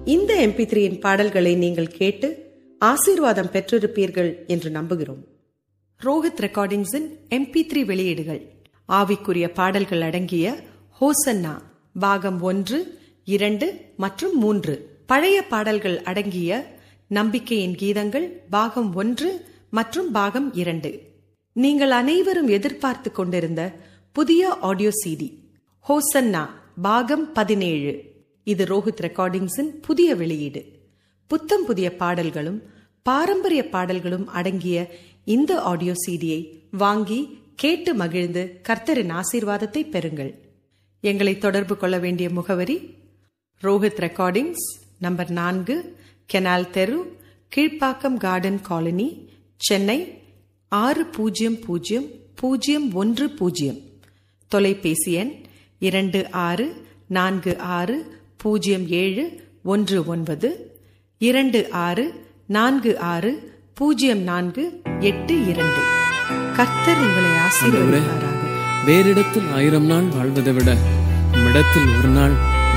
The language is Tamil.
இந்த எம்பி த்ரீயின் பாடல்களை நீங்கள் கேட்டு ஆசீர்வாதம் பெற்றிருப்பீர்கள் என்று நம்புகிறோம் ரோஹித் ரெக்கார்டிங்ஸின் எம்பி த்ரீ வெளியீடுகள் ஆவிக்குரிய பாடல்கள் அடங்கிய ஹோசன்னா பாகம் ஒன்று இரண்டு மற்றும் மூன்று பழைய பாடல்கள் அடங்கிய நம்பிக்கையின் கீதங்கள் பாகம் ஒன்று மற்றும் பாகம் இரண்டு நீங்கள் அனைவரும் எதிர்பார்த்து கொண்டிருந்த புதிய ஆடியோ சிடி ஹோசன்னா பாகம் பதினேழு இது ரோஹித் ரெக்கார்டிங்ஸின் புதிய வெளியீடு புத்தம் புதிய பாடல்களும் பாரம்பரிய பாடல்களும் அடங்கிய இந்த ஆடியோ சிடியை வாங்கி கேட்டு மகிழ்ந்து கர்த்தரின் ஆசீர்வாதத்தை பெறுங்கள் எங்களை தொடர்பு கொள்ள வேண்டிய முகவரி ரோஹித் ரெக்கார்டிங்ஸ் நம்பர் நான்கு கெனால் தெரு கீழ்ப்பாக்கம் கார்டன் காலனி சென்னை ஆறு பூஜ்ஜியம் பூஜ்ஜியம் பூஜ்ஜியம் ஒன்று பூஜ்ஜியம் தொலைபேசி எண் இரண்டு ஆறு நான்கு ஆறு பூஜ்ஜியம் ஏழு ஒன்று ஒன்பது இரண்டு ஆறு நான்கு ஆறு பூஜ்ஜியம் நான்கு எட்டு இரண்டு கர்த்தர் உங்களை ஆசீர்வதிப்பாராக வேறிடத்தில் ஆயிரம் நாள் வாழ்வதை விட உம்மிடத்தில் ஒரு நாள்